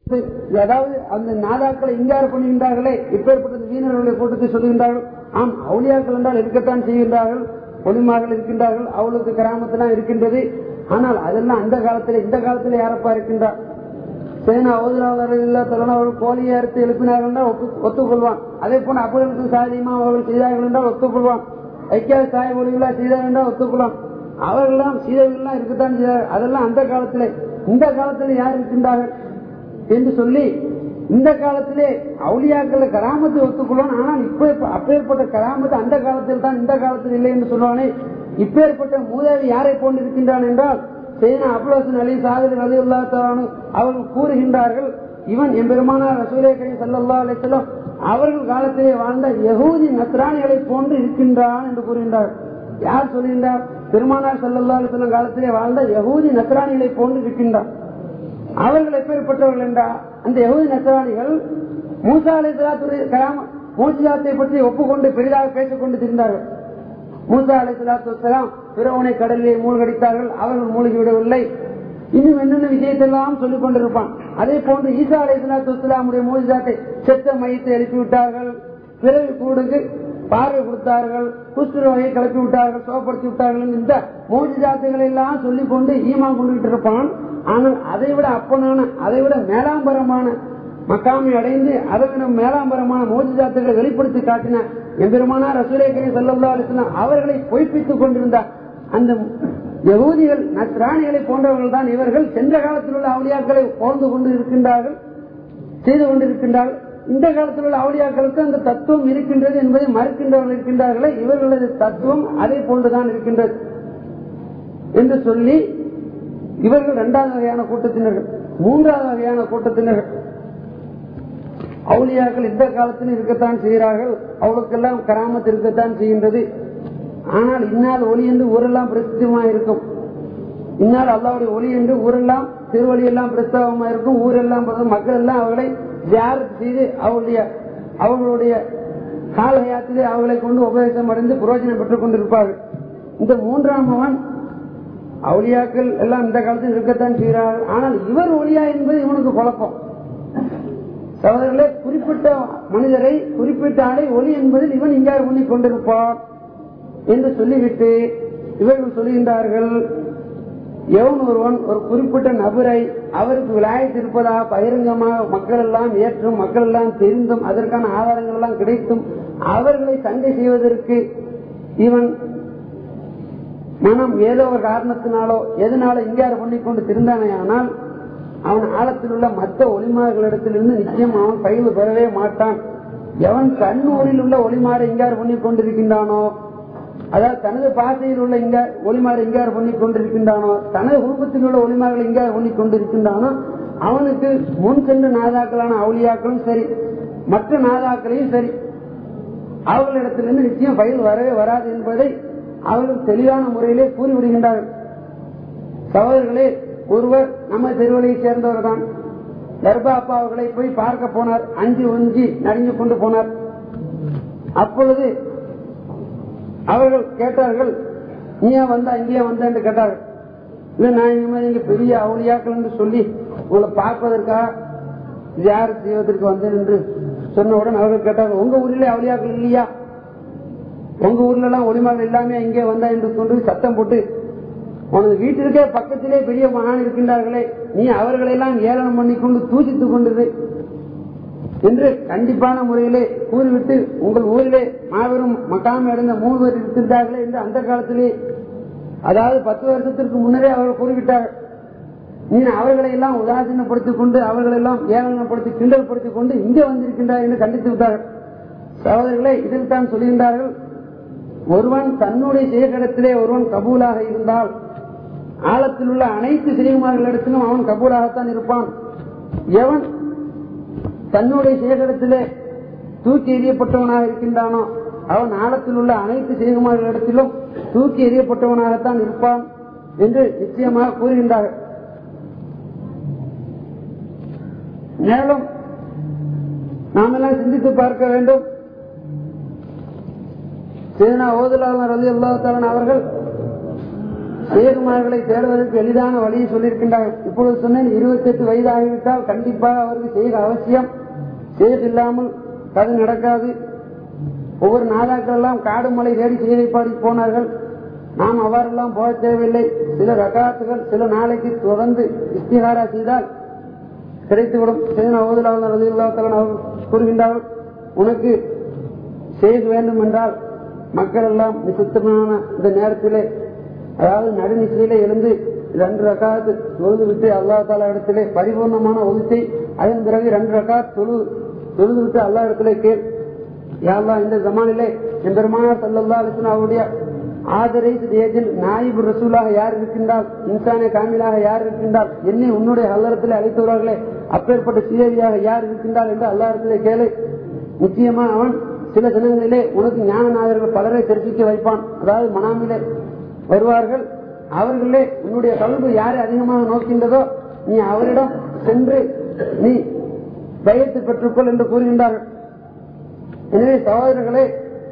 அதாவது அந்த நாதாக்களை இங்கார் பண்ணுகின்றார்களே இப்பேற்பட்ட வீணர்களுடைய கூட்டத்தை சொல்லுகின்றார்கள் ஆம் அவுளியாக்கள் என்றால் இருக்கத்தான் செய்கின்றார்கள் ஒளிமார்கள் இருக்கின்றார்கள் அவளுக்கு கிராமத்திலாம் இருக்கின்றது ஆனால் அதெல்லாம் அந்த காலத்தில் இந்த காலத்தில் யாரப்பா இருக்கின்றார் சேனா ஓதுராவர்கள் தலைவர்கள் கோழியை அறுத்து எழுப்பினார்கள் என்றால் ஒப்பு- ஒத்துக்கொள்வான் அதே போல அப்பர்களுக்கு சாதியமா அவர்கள் செய்தார்கள் என்றால் ஒத்துக்கொள்வான் ஐக்கிய சாய் ஒளிகளா செய்தார்கள் என்றால் ஒத்துக்கொள்வான் அவர்களெல்லாம் சீதைகள்லாம் இருக்கத்தான் செய்தார்கள் அதெல்லாம் அந்த காலத்திலே இந்த காலத்தில் யார் இருக்கின்றார்கள் என்று சொல்லி இந்த காலத்திலே அவுளியாக்கள் கராமத்தை ஒத்துக்கொள்வான் ஆனால் இப்ப அப்பேற்பட்ட கராமத்து அந்த காலத்தில் தான் இந்த காலத்தில் இல்லை என்று சொல்வானே இப்பேற்பட்ட மூதாவி யாரை போன்று இருக்கின்றான் என்றால் சேனா அபுலசன் அலி சாதர் அலி அல்லா அவர்கள் கூறுகின்றார்கள் இவன் எம்பெருமானார் ரசூலே கரீம் ஸல்லல்லாஹு அலைஹி வஸல்லம் அவர்கள் காலத்திலே வாழ்ந்த யகூதி நஸ்ரானிகளை போன்று இருக்கின்றான் என்று கூறுகின்றார் யார் சொல்கின்றார் பெருமானார் ஸல்லல்லாஹு அலைஹி வஸல்லம் காலத்திலே வாழ்ந்த யகூதி நஸ்ரானிகளை போன்று இருக்கின்றான் அவர்கள் எப்பேற்பட்டவர்கள் என்றால் அந்த யகுதி நசராணிகள் மூசா அலை கலாம் மூசியாத்தை பற்றி ஒப்புக்கொண்டு பெரிதாக பேசிக் கொண்டு திரிந்தார்கள் மூசா அலை சலாத்து பிறவனை கடலிலே மூழ்கடித்தார்கள் அவர்கள் மூழ்கி விடவில்லை இன்னும் என்னென்ன விஷயத்தெல்லாம் சொல்லிக் கொண்டிருப்பான் அதே போன்று ஈசா அலை சலாத்து வலாமுடைய மூஜாத்தை செத்த மையத்தை எழுப்பி விட்டார்கள் பிறகு கூடுக்கு பார்வை கொடுத்தார்கள் குஷ்டரோகை கிளப்பி விட்டார்கள் சோப்படுத்தி விட்டார்கள் இந்த மூஜாத்துகளை எல்லாம் சொல்லிக் கொண்டு ஈமா கொண்டுகிட்டு இருப்பான் ஆனால் அதை விட அப்பனான அதை விட மேலாம்பரமான மக்காமை அடைந்து அதை விட மேலாம்பரமான மோஜிதாத்துகளை வெளிப்படுத்தி காட்டின எம்பெருமானா ரசூலேக்கரை செல்லல்லா அலிஸ்லாம் அவர்களை பொய்ப்பித்துக் கொண்டிருந்தார் அந்த யகூதிகள் நஸ்ராணிகளை போன்றவர்கள் தான் இவர்கள் சென்ற காலத்தில் உள்ள அவளியாக்களை போர்ந்து கொண்டு இருக்கின்றார்கள் செய்து கொண்டிருக்கின்றார்கள் இந்த காலத்தில் உள்ள அவளியாக்களுக்கு அந்த தத்துவம் இருக்கின்றது என்பதை மறுக்கின்றவர்கள் இருக்கின்றார்களே இவர்களது தத்துவம் அதே போன்றுதான் இருக்கின்றது என்று சொல்லி இவர்கள் இரண்டாவது வகையான கூட்டத்தினர்கள் மூன்றாவது வகையான கூட்டத்தினர்கள் அவுளியாக்கள் இந்த காலத்தில் இருக்கத்தான் செய்கிறார்கள் அவளுக்கெல்லாம் கராமத்து இருக்கத்தான் செய்கின்றது ஆனால் இந்நாள் ஒளி என்று ஊரெல்லாம் பிரசித்தமா இருக்கும் இந்நாள் அல்லாவுடைய ஒளி என்று ஊரெல்லாம் திருவழி எல்லாம் பிரஸ்தாபமா இருக்கும் ஊரெல்லாம் மக்கள் எல்லாம் அவர்களை ஜியாரத் செய்து அவருடைய அவர்களுடைய காலயாத்திலே அவர்களை கொண்டு உபதேசம் அடைந்து புரோஜனம் பெற்றுக் கொண்டிருப்பார்கள் இந்த மூன்றாம் அவன் அவுளியாக்கள் எல்லாம் இந்த காலத்தில் இருக்கத்தான் செய்கிறார்கள் ஆனால் இவர் ஒளியா என்பது இவனுக்கு குழப்பம் சகோதரர்களே குறிப்பிட்ட மனிதரை குறிப்பிட்ட ஆளை ஒளி என்பதில் இவன் இங்காறு உண்ணிக் கொண்டிருப்பான் என்று சொல்லிவிட்டு இவர்கள் சொல்லுகின்றார்கள் எவன் ஒருவன் ஒரு குறிப்பிட்ட நபரை அவருக்கு விலாயத்து இருப்பதாக பகிரங்கமாக மக்கள் எல்லாம் ஏற்றும் மக்கள் எல்லாம் தெரிந்தும் அதற்கான ஆதாரங்கள் எல்லாம் கிடைத்தும் அவர்களை சண்டை செய்வதற்கு இவன் மனம் ஏதோ ஒரு காரணத்தினாலோ எதனால இங்காறு பண்ணிக்கொண்டு திருந்தானே ஆனால் அவன் ஆழத்தில் உள்ள மற்ற ஒளிமார்களிடத்திலிருந்து நிச்சயம் அவன் பயிர் பெறவே மாட்டான் எவன் கண்ணூரில் உள்ள ஒளிமாறு இங்காறு பண்ணிக் கொண்டிருக்கின்றானோ அதாவது தனது பாசையில் உள்ள இங்க ஒளிமாறு இங்காறு பண்ணிக் கொண்டிருக்கின்றானோ தனது குடும்பத்தில் உள்ள ஒளிமார்கள் இங்காறு பண்ணிக் கொண்டிருக்கின்றானோ அவனுக்கு முன் சென்ற நாதாக்களான அவுளியாக்களும் சரி மற்ற நாதாக்களையும் சரி அவர்களிடத்திலிருந்து நிச்சயம் பயிர் வரவே வராது என்பதை அவர்கள் தெளிவான முறையிலே கூறிவிடுகின்றார்கள் சகோதரர்களே ஒருவர் நம்ம திருவள்ளியை சேர்ந்தவர் தான் தர்பா அப்பா அவர்களை போய் பார்க்க போனார் அஞ்சு ஒஞ்சி நடுங்கி கொண்டு போனார் அப்பொழுது அவர்கள் கேட்டார்கள் நீ ஏன் வந்தா இங்கேயே வந்த என்று கேட்டார்கள் இல்ல நான் இந்த மாதிரி இங்க பெரிய அவுளியாக்கள் என்று சொல்லி உங்களை பார்ப்பதற்காக யார் செய்வதற்கு வந்தேன் என்று சொன்னவுடன் அவர்கள் கேட்டார்கள் உங்க ஊரிலே அவுளியாக்கள் இல்லையா உங்க ஊர்ல எல்லாம் ஒளிமகள் இல்லாம இங்கே வந்தா என்று கொண்டு சத்தம் போட்டு உனது வீட்டிற்கே பக்கத்திலே பெரிய மகான் இருக்கின்றார்களே நீ அவர்களை எல்லாம் ஏளனம் பண்ணி கொண்டு தூசித்துக் கொண்டது என்று கண்டிப்பான முறையிலே கூறிவிட்டு உங்கள் ஊரிலே மாபெரும் மக்காம் அடைந்த மூணு பேர் இருக்கின்றார்களே என்று அந்த காலத்திலே அதாவது பத்து வருஷத்திற்கு முன்னரே அவர்கள் கூறிவிட்டார்கள் நீ அவர்களை எல்லாம் உதாசீனப்படுத்திக் கொண்டு அவர்களை எல்லாம் ஏளனப்படுத்தி கிண்டல்படுத்திக் கொண்டு இங்கே வந்திருக்கின்றார் என்று கண்டித்து விட்டார்கள் சகோதரர்களே இதில் தான் சொல்கின்றார்கள் ஒருவன் தன்னுடைய செயற்கிடத்திலே ஒருவன் கபூலாக இருந்தால் ஆழத்தில் உள்ள அனைத்து சிறிகுமார்களிடத்திலும் அவன் கபூலாகத்தான் இருப்பான் எவன் தன்னுடைய சேகரத்திலே தூக்கி எறியப்பட்டவனாக இருக்கின்றானோ அவன் ஆழத்தில் உள்ள அனைத்து சிறிகுமார்களிடத்திலும் தூக்கி எறியப்பட்டவனாகத்தான் இருப்பான் என்று நிச்சயமாக கூறுகின்றார்கள் மேலும் நாம் எல்லாம் சிந்தித்து பார்க்க வேண்டும் சேனா ஓதுலாளர் ரலி அல்லாஹாலன் அவர்கள் சேகுமார்களை தேடுவதற்கு எளிதான வழியை சொல்லியிருக்கின்றார்கள் இப்பொழுது சொன்னேன் இருபத்தி எட்டு வயது ஆகிவிட்டால் கண்டிப்பாக அவருக்கு செய்க அவசியம் சேது இல்லாமல் கதை நடக்காது ஒவ்வொரு நாதாக்கள் எல்லாம் காடு மலை தேடி செய்தி பாடி போனார்கள் நாம் அவ்வாறெல்லாம் போக தேவையில்லை சில ரகாத்துகள் சில நாளைக்கு தொடர்ந்து இஸ்திகாரா செய்தால் கிடைத்துவிடும் சேன அவர்கள் கூறுகின்றார்கள் உனக்கு செய்து வேண்டும் என்றால் மக்கள் எல்லாம் நிசுத்தமான இந்த நேரத்திலே அதாவது நடுநிசையிலே எழுந்து ரெண்டு ரகாத்து தொழுது விட்டு அல்லா தாலா இடத்திலே பரிபூர்ணமான ஒதுத்தை அதன் பிறகு ரெண்டு ரகாத் தொழு தொழுது விட்டு அல்லா இடத்திலே கேள் யாழ்லா இந்த ஜமானிலே என் பெருமானார் சல்லல்லா அலிஸ்லாம் அவருடைய ஆதரை ஏஜன் நாயிபு ரசூலாக யார் இருக்கின்றால் இன்சானே காமிலாக யார் இருக்கின்றால் என்னை உன்னுடைய அல்லறத்திலே அழைத்தவர்களே அப்பேற்பட்ட சீதவியாக யார் இருக்கின்றால் என்று அல்லாரத்திலே கேளு நிச்சயமா அவன் சில தினங்களிலே உனக்கு ஞான நாயர்கள் பலரை தெரிவிக்க வைப்பான் அதாவது மனாமிலே வருவார்கள் அவர்களே உன்னுடைய கல்வி யாரை அதிகமாக நோக்கின்றதோ நீ அவரிடம் சென்று நீ பயத்து பெற்றுக்கொள் என்று கூறுகின்றார்கள் எனவே சகோதரர்களே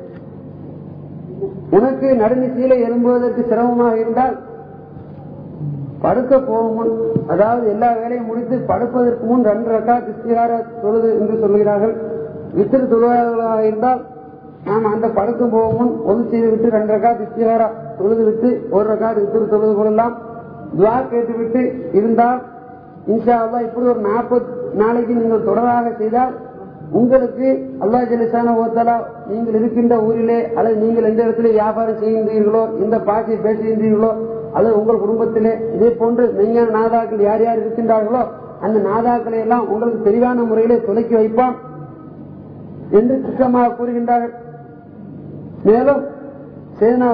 உனக்கு நடுநிசையில எழும்புவதற்கு சிரமமாக இருந்தால் படுக்க போகும் முன் அதாவது எல்லா வேலையும் முடித்து படுப்பதற்கு முன் ரெண்டு ரக்கா இஸ்திகார தொழுது என்று சொல்கிறார்கள் வித்திரு தொழுவார்களாக இருந்தால் நாம் அந்த படுக்க போகும் முன் ஒது செய்து விட்டு ரெண்டு ரக்கா இஸ்திகாரா தொழுது விட்டு ஒரு ரக்கா வித்திரு தொழுது கொள்ளலாம் துவா கேட்டுவிட்டு இருந்தால் இன்ஷா அல்லா இப்படி ஒரு நாற்பது நாளைக்கு நீங்கள் தொடராக செய்தால் உங்களுக்கு அல்லா ஜலிசான ஓத்தலா நீங்கள் இருக்கின்ற ஊரிலே அல்லது நீங்கள் எந்த இடத்துல வியாபாரம் செய்கின்றீர்களோ இந்த பாஷையை பேசுகின்றீர்களோ அல்லது உங்கள் குடும்பத்திலே இதே போன்று மெய்ஞான நாதாக்கள் யார் யார் இருக்கின்றார்களோ அந்த நாதாக்களை எல்லாம் உங்களுக்கு தெளிவான முறையிலே துலக்கி வைப்பான் என்று திட்டமாக கூறுகின்றார்கள் மேலும் சேனா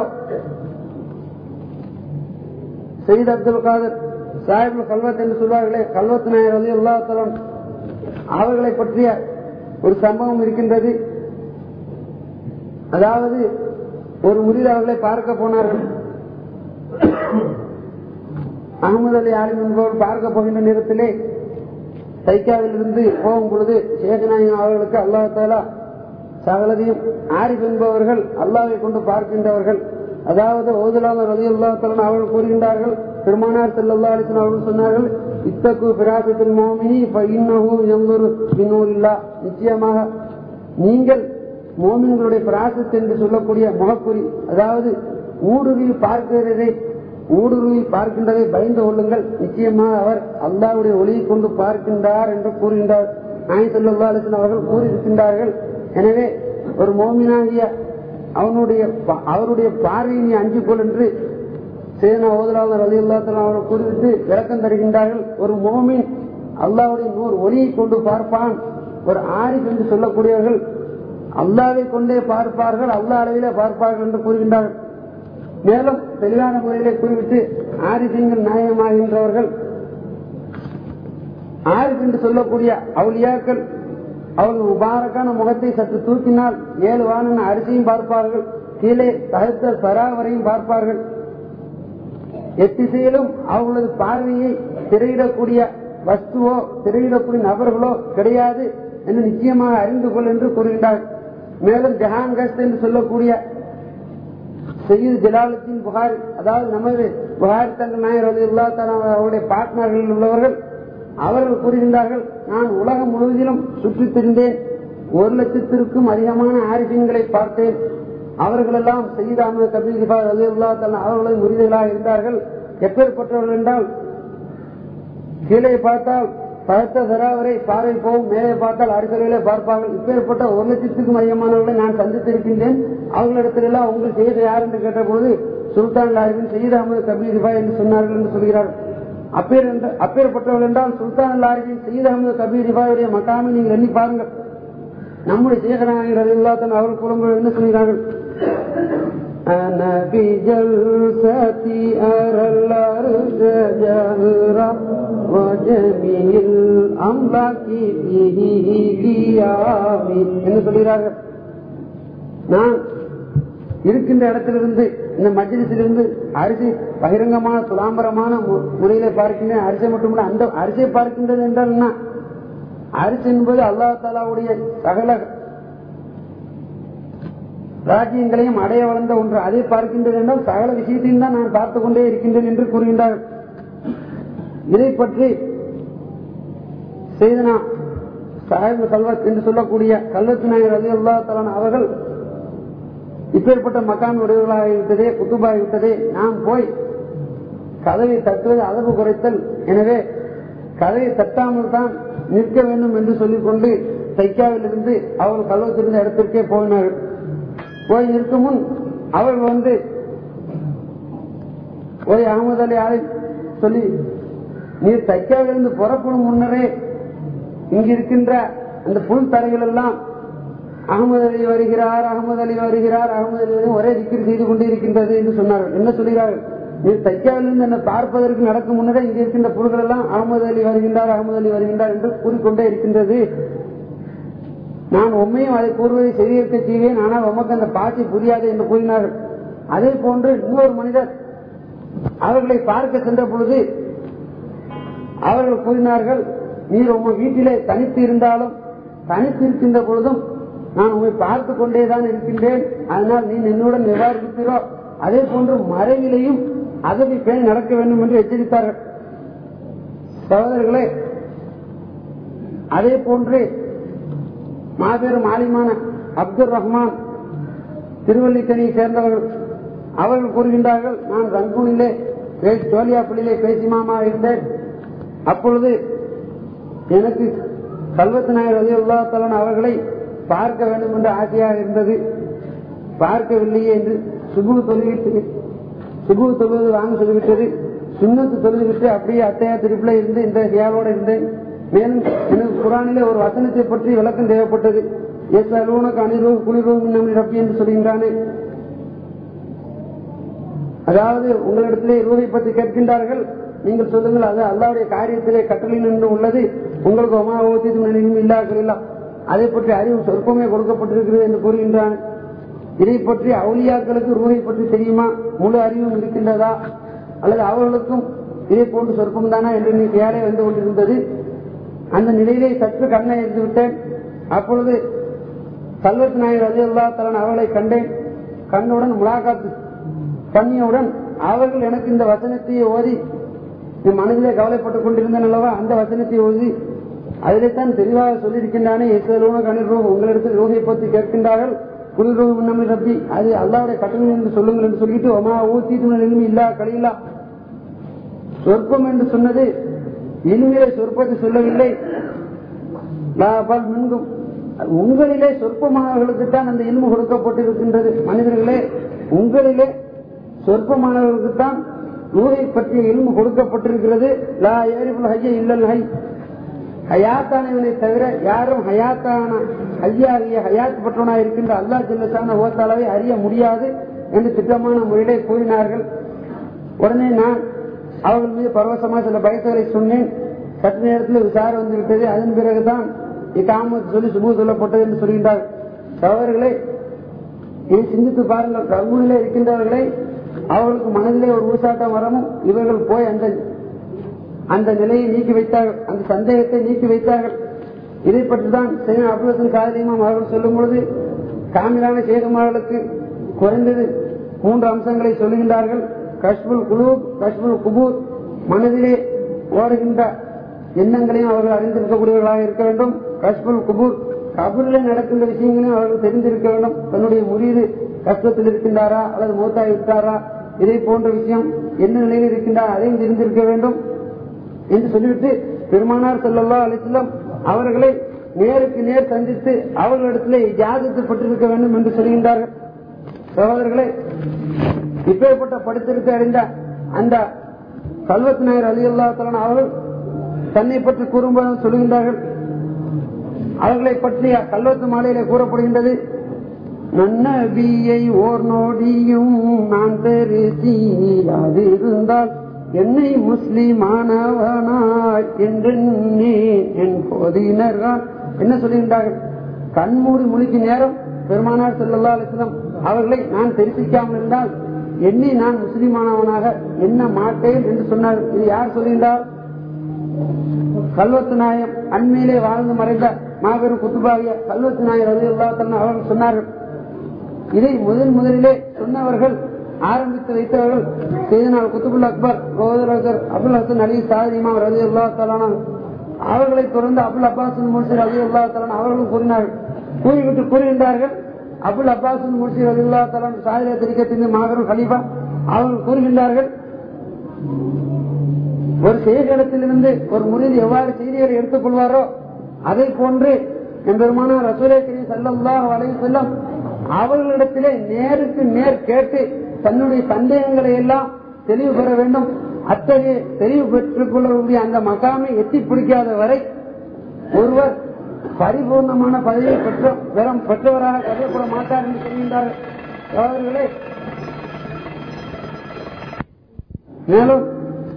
சயீத் அப்துல் காதர் சாஹிப் கல்வத் என்று சொல்வார்களே கல்வத் நாயர் அலி அல்லா அவர்களை பற்றிய ஒரு சம்பவம் இருக்கின்றது அதாவது ஒரு முறிது அவர்களை பார்க்க போனார்கள் அகமது அலி ஆலிம் என்பவர் பார்க்க போகின்ற நேரத்திலே தைக்காவில் இருந்து போகும் பொழுது சேகநாயகம் அவர்களுக்கு அல்லாஹாலா சகலதையும் ஆரிஃப் என்பவர்கள் அல்லாவை கொண்டு பார்க்கின்றவர்கள் அதாவது ஓதுலாம ரதி அல்லாத்தலன் அவர்கள் கூறுகின்றார்கள் பெருமானார் செல்லல்லா அலிசன் அவர்கள் சொன்னார்கள் இத்தகு பிராசத்தின் மோமினி இன்னஹு எவ்வொரு பின்னூரில்லா நிச்சயமாக நீங்கள் மோமின்களுடைய பிராசத் என்று சொல்லக்கூடிய முகப்புரி அதாவது ஊடுருவில் பார்க்கிறதை ஊடுருவில் பார்க்கின்றதை பயந்து கொள்ளுங்கள் நிச்சயமாக அவர் அல்லாவுடைய ஒளியை கொண்டு பார்க்கின்றார் என்று கூறுகின்றார் நாய் சொல்லா அலிசன் அவர்கள் கூறியிருக்கின்றார்கள் எனவே ஒரு மோமினாகிய அவனுடைய அவருடைய பார்வையை நீ அஞ்சு கொள் என்று சேனா ஓதலாளர் அலி அல்லாத்தலாம் அவர்கள் கூறிவிட்டு விளக்கம் தருகின்றார்கள் ஒரு மோமின் அல்லாவுடைய நூறு ஒளியை கொண்டு பார்ப்பான் ஒரு ஆரிஃப் என்று சொல்லக்கூடியவர்கள் அல்லாவை கொண்டே பார்ப்பார்கள் அல்லா அளவிலே பார்ப்பார்கள் என்று கூறுகின்றார்கள் மேலும் தெளிவான முறையிலே கூறிவிட்டு ஆரிஃபிங்கள் நியாயமாகின்றவர்கள் ஆரிஃப் என்று சொல்லக்கூடிய அவுளியாக்கள் அவர்கள் முபாரக்கான முகத்தை சற்று தூக்கினால் ஏழு வானன அரிசியும் பார்ப்பார்கள் கீழே தகுத்த சராவரையும் பார்ப்பார்கள் எத்திசையிலும் அவர்களது பார்வையை திரையிடக்கூடிய வஸ்துவோ திரையிடக்கூடிய நபர்களோ கிடையாது என்று நிச்சயமாக அறிந்து கொள் என்று கூறுகின்றார் மேலும் ஜஹான் கஸ்த் என்று சொல்லக்கூடிய சையீத் ஜலாலுத்தீன் புகாரி அதாவது நமது புகாரி தங்கள் நாயர் அலி அல்லா அவருடைய பார்ட்னர்கள் உள்ளவர்கள் அவர்கள் கூறுகின்றார்கள் நான் உலகம் முழுவதிலும் சுற்றித் திரிந்தேன் ஒரு லட்சத்திற்கும் அதிகமான ஆரிஃபின்களை பார்த்தேன் அவர்களெல்லாம் சயீத் அகமது கபீர் ஜிபா அலி அல்லா அவர்களது முறிதலாக இருந்தார்கள் எப்பேற்பட்டவர்கள் என்றால் கீழே பார்த்தால் பழுத்த சராவரை பார்வை போகும் மேலே பார்த்தால் அடுத்தவர்களே பார்ப்பார்கள் இப்பேற்பட்ட ஒரு லட்சத்துக்கும் அதிகமானவர்களை நான் சந்தித்திருக்கின்றேன் அவர்களிடத்திலெல்லாம் உங்கள் செய்த யார் என்று கேட்டபோது சுல்தான் லாரிபின் சயீத் அகமது கபீர் ஜிபா என்று சொன்னார்கள் என்று சொல்கிறார்கள் அப்பேர் அப்பேற்பட்டவர்கள் என்றால் சுல்தான் லாரிபின் சயீத் அகமது கபீர் ஜிபாவுடைய மக்காமை நீங்கள் எண்ணி பாருங்கள் நம்முடைய சேகநாயகர் இல்லாதன் அவர்கள் குடும்பம் என்ன சொல்கிறார்கள் أنا بجلستي أرى الأرض جهرا وجميع الأملاك فيه قيامي என்ன சொல்கிறார்கள் நான் இருக்கின்ற இடத்திலிருந்து இந்த மஜ்லிஸிலிருந்து அரிசி பகிரங்கமான சுலாம்பரமான முறையில பார்க்கின்றேன் அரிசி மட்டும் அந்த அரிசியை பார்க்கின்றது என்றால் என்ன அரிசி என்பது அல்லா தாலாவுடைய சகல ராஜ்யங்களையும் அடைய வளர்ந்த ஒன்று அதை பார்க்கின்றது என்றால் சகல விஷயத்தையும் தான் நான் பார்த்துக் கொண்டே இருக்கின்றேன் என்று கூறுகின்றார்கள் இதை பற்றி செய்தனா சாஹிப் கல்வத் என்று சொல்லக்கூடிய கல்வத்து நாயர் அலி அல்லா தலான் அவர்கள் இப்பேற்பட்ட மக்கான் உடையவர்களாகிவிட்டதே குத்துபாகிவிட்டதே நாம் போய் கதவை தட்டுவது அளவு குறைத்தல் எனவே கதவை தட்டாமல் தான் நிற்க வேண்டும் என்று சொல்லிக்கொண்டு தைக்காவிலிருந்து அவர்கள் கல்வத்திருந்த இடத்திற்கே போயினார்கள் போய் நிற்கும் முன் அவர்கள் வந்து ஓய் அகமது அலி ஆலை சொல்லி நீர் தைக்காவிலிருந்து புறப்படும் முன்னரே இங்கு இருக்கின்ற அந்த புல் தரைகள் எல்லாம் அகமது அலி வருகிறார் அகமது அலி வருகிறார் அகமது அலி ஒரே திக்கிர் செய்து கொண்டு இருக்கின்றது என்று சொன்னார்கள் என்ன சொல்கிறார்கள் நீர் தைக்காவிலிருந்து என்னை பார்ப்பதற்கு நடக்கும் முன்னரே இங்கே இருக்கின்ற புல்கள் எல்லாம் அகமது அலி வருகின்றார் அகமது அலி வருகின்றார் என்று கூறிக்கொண்டே இருக்கின்றது நான் உண்மையும் அதை கூறுவதை செய்திருக்க செய்வேன் ஆனால் உமக்கு அந்த பாட்டி புரியாது என்று கூறினார்கள் அதே போன்று இன்னொரு மனிதர் அவர்களை பார்க்க சென்ற பொழுது அவர்கள் கூறினார்கள் நீர் உங்க வீட்டிலே தனித்து இருந்தாலும் தனித்து இருக்கின்ற பொழுதும் நான் உண்மை பார்த்து கொண்டேதான் இருக்கின்றேன் அதனால் நீ என்னுடன் எவ்வாறு இருக்கிறோ அதே போன்று மறைவிலையும் அதனை பேணி நடக்க வேண்டும் என்று எச்சரித்தார்கள் சகோதரர்களே அதே போன்று மாபெரும் ஆலிமான அப்துல் ரஹ்மான் திருவல்லிக்கணியை சேர்ந்தவர்கள் அவர்கள் கூறுகின்றார்கள் நான் ரங்கூனிலே சோலியாப்பள்ளியிலே பேசிமாமா இருந்தேன் அப்பொழுது எனக்கு கல்வத்து நாயர் அலி உல்லாத்தலன் அவர்களை பார்க்க வேண்டும் என்று ஆசையாக இருந்தது பார்க்கவில்லையே என்று சுபு தொழுவிட்டு சுபு தொழுவது வாங்க சொல்லிவிட்டது சுண்ணத்து தொழுதுவிட்டு அப்படியே அத்தையா திருப்பில இருந்து இந்த ஹியாலோட இருந்தேன் மேலும் எனக்கு குரானிலே ஒரு வசனத்தை பற்றி விளக்கம் தேவைப்பட்டது எஸ் அலுவனுக்கு அணிரூ குளிரூ நம்முடைய ரப்பி என்று சொல்கின்றானே அதாவது உங்களிடத்திலே ரூவை பற்றி கேட்கின்றார்கள் நீங்கள் சொல்லுங்கள் அது அல்லாவுடைய காரியத்திலே கட்டளை நின்று உள்ளது உங்களுக்கு ஒமா ஓத்தியும் இல்லாக்கிறீங்களா அதை பற்றி அறிவு சொற்பமே கொடுக்கப்பட்டிருக்கிறது என்று கூறுகின்றான் இதை பற்றி அவுளியாக்களுக்கு ரூஹை பற்றி தெரியுமா முழு அறிவும் இருக்கின்றதா அல்லது அவர்களுக்கும் இதே போன்று சொற்பம் தானா என்று நீ யாரே வந்து கொண்டிருந்தது அந்த நிலையிலே சற்று கண்ணை எடுத்து விட்டேன் அப்பொழுது கல்வத் நாயர் அலி அல்லா தலன் அவர்களை கண்டேன் கண்டவுடன் முலாகாத்து பண்ணியவுடன் அவர்கள் எனக்கு இந்த வசனத்தை ஓதி என் மனதிலே கவலைப்பட்டுக் கொண்டிருந்தேன் அல்லவா அந்த வசனத்தை ஓதி அதிலே தான் தெளிவாக சொல்லியிருக்கின்றானே எஸ்வலோன கணிர்ரோகம் உங்களிடத்தில் ரோகியை பற்றி கேட்கின்றார்கள் குளிர்ரோகம் நம்மை ரப்பி அது அல்லாவுடைய கட்டளை என்று சொல்லுங்கள் என்று சொல்லிட்டு ஒமா ஊத்திட்டு நிலைமை இல்லா கழியில்லா சொற்பம் என்று சொன்னது இனிமையிலே சொற்பத்தை சொல்லவில்லை லாபால் மின்கும் உங்களிலே சொற்பமானவர்களுக்கு தான் அந்த இல்மு கொடுக்கப்பட்டிருக்கின்றது மனிதர்களே உங்களிலே சொற்பமானவர்களுக்கு தான் நூலை பற்றிய இல்மு கொடுக்கப்பட்டிருக்கிறது லா ஏரிபுல் ஹைய இல்லல் ஹை ஹயாத்தானவனை தவிர யாரும் ஹயாத்தான ஹையாகிய ஹயாத் பற்றவனாக இருக்கின்ற அல்லா ஜில்லசான ஓத்தாளவை அறிய முடியாது என்று திட்டமான முறையிலே கூறினார்கள் உடனே நான் அவர்கள் மீது பரவசமா சில பயத்துகளை சொன்னேன் சற்று நேரத்தில் விசாரம் வந்து விட்டது அதன் பிறகுதான் இக்காமத் சொல்லி சுபு சொல்லப்பட்டது என்று சொல்கின்றார் சகோதரர்களே இதை சிந்தித்து பாருங்கள் கர்மூனிலே இருக்கின்றவர்களை அவர்களுக்கு மனதிலே ஒரு ஊசாட்டம் வரவும் இவர்கள் போய் அந்த அந்த நிலையை நீக்கி வைத்தார்கள் அந்த சந்தேகத்தை நீக்கி வைத்தார்கள் இதை பற்றி தான் செய்ய அப்துல்லத்தின் காதலியமாம் அவர்கள் சொல்லும் பொழுது காமிலான சேகமார்களுக்கு குறைந்தது மூன்று அம்சங்களை சொல்லுகின்றார்கள் கஷ்புல் குழு கஷ்புல் குபூர் மனதிலே ஓடுகின்ற எண்ணங்களையும் அவர்கள் அறிந்திருக்கக்கூடியவர்களாக இருக்க வேண்டும் கஷ்புல் குபூர் கபூரில் நடக்கின்ற விஷயங்களையும் அவர்கள் தெரிந்திருக்க வேண்டும் தன்னுடைய முறியீடு கஷ்டத்தில் இருக்கின்றாரா அல்லது மூத்தாய் விட்டாரா இதை போன்ற விஷயம் என்ன நிலையில் இருக்கின்றார் அதையும் தெரிந்திருக்க வேண்டும் என்று சொல்லிவிட்டு பெருமானார் செல்லல்லா அலிஸ்லம் அவர்களை நேருக்கு நேர் சந்தித்து அவர்களிடத்திலே ஜாதகத்தை பட்டிருக்க வேண்டும் என்று சொல்கின்றார்கள் சகோதரர்களே இப்பேற்பட்ட படித்திருக்க அறிந்த அந்த கல்வத் நாயர் அலி அல்லா அவர்கள் தன்னை பற்றி கூறும்போது சொல்லுகின்றார்கள் அவர்களை பற்றிய கல்வத்து மாலையிலே கூறப்படுகின்றது நன்னபியை ஓர் நோடியும் நான் தெரியாது இருந்தால் என்னை முஸ்லிமானவனாய் என்றெண்ணி என் போதினர்கள் என்ன சொல்லுகின்றார்கள் கண்மூடி முழுக்கி நேரம் பெருமானார் செல்லல்லா அலிஸ்லம் அவர்களை நான் தெரிவிக்காமல் இருந்தால் எண்ணி நான் முஸ்லிமானவனாக என்ன மாட்டேன் என்று சொன்னார் இது யார் சொல்கின்றார் கல்வத்து நாயம் அண்மையிலே வாழ்ந்து மறைந்த மாபெரும் குத்துபாகிய கல்வத்து நாயர் அலி அல்லா அவர்கள் சொன்னார்கள் இதை முதன் முதலிலே சொன்னவர்கள் ஆரம்பித்து வைத்தவர்கள் செய்தனால் குத்துபுல் அக்பர் ரோதர் அபுல் ஹசன் அலி சாதிமா ரவி அல்லா தலான அவர்களை தொடர்ந்து அபுல் அப்பாஸ் முர்சி ரவி அல்லா தலான் அவர்களும் கூறினார்கள் கூறிவிட்டு கூறுகின்றார்கள் அபுல் அப்பாஸ் முர்சி ரவி அல்லா தலான் சாதிர திரிக்கத்தின் மாபெரும் கலீஃபா அவர்கள் கூறுகின்றார்கள் ஒரு செய்தியிடத்திலிருந்து ஒரு முறிது எவ்வாறு செய்திகளை எடுத்துக் கொள்வாரோ அதை போன்று எம்பெருமான ரசூலே கரீம் ஸல்லல்லாஹு அலைஹி வஸல்லம் அவர்களிடத்திலே நேருக்கு நேர் கேட்டு தன்னுடைய சந்தேகங்களை எல்லாம் தெளிவு பெற வேண்டும் அத்தகைய தெளிவு பெற்றுக் கொள்ளக்கூடிய அந்த மகாமை எட்டி பிடிக்காத வரை ஒருவர் பரிபூர்ணமான பதவியை பெற்ற வெறும் பெற்றவராக கருதப்பட மாட்டார் என்று சொல்கின்றார்கள் அவர்களே மேலும்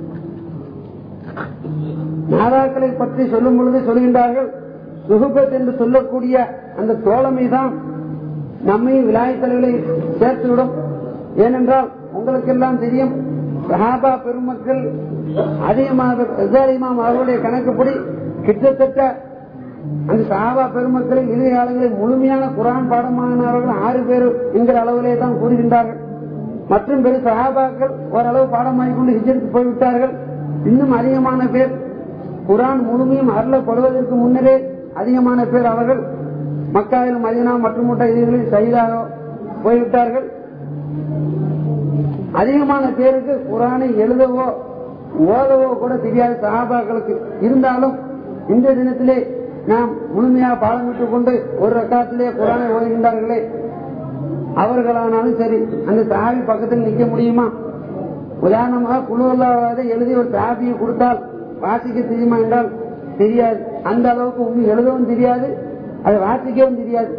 நாதாக்களை பற்றி சொல்லும் பொழுது சொல்கின்றார்கள் சுகுபத் என்று சொல்லக்கூடிய அந்த தோழமை தான் நம்மை விலாயத்தலைகளை சேர்த்துவிடும் ஏனென்றால் உங்களுக்கு எல்லாம் தெரியும் சஹாபா பெருமக்கள் அதிகமாக இமாம் அவர்களுடைய கணக்குப்படி கிட்டத்தட்ட அந்த சஹாபா பெருமக்களின் இறுதி காலங்களில் முழுமையான குரான் பாடமானவர்கள் ஆறு பேர் என்கிற அளவிலே தான் கூறுகின்றார்கள் மற்றும் பெரு சஹாபாக்கள் ஓரளவு பாடமாகிக் கொண்டு ஹிஜருக்கு போய்விட்டார்கள் இன்னும் அதிகமான பேர் குரான் முழுமையும் அருளப்படுவதற்கு முன்னரே அதிகமான பேர் அவர்கள் மக்காவிலும் மதினா மற்றும் இதுகளில் சைதாக போய்விட்டார்கள் அதிகமான பேருக்கு குரானை எழுதவோ ஓதவோ கூட தெரியாத சகாபாக்களுக்கு இருந்தாலும் இந்த தினத்திலே நாம் முழுமையாக பாடம் விட்டுக் கொண்டு ஒரு ரக்காத்திலே குரானை ஓதுகின்றார்களே அவர்களானாலும் சரி அந்த சாவி பக்கத்தில் நிற்க முடியுமா உதாரணமாக குழுவல்லாத எழுதி ஒரு சாபியை கொடுத்தால் வாசிக்க தெரியுமா என்றால் தெரியாது அந்த அளவுக்கு ஒன்றும் எழுதவும் தெரியாது அதை வாசிக்கவும் தெரியாது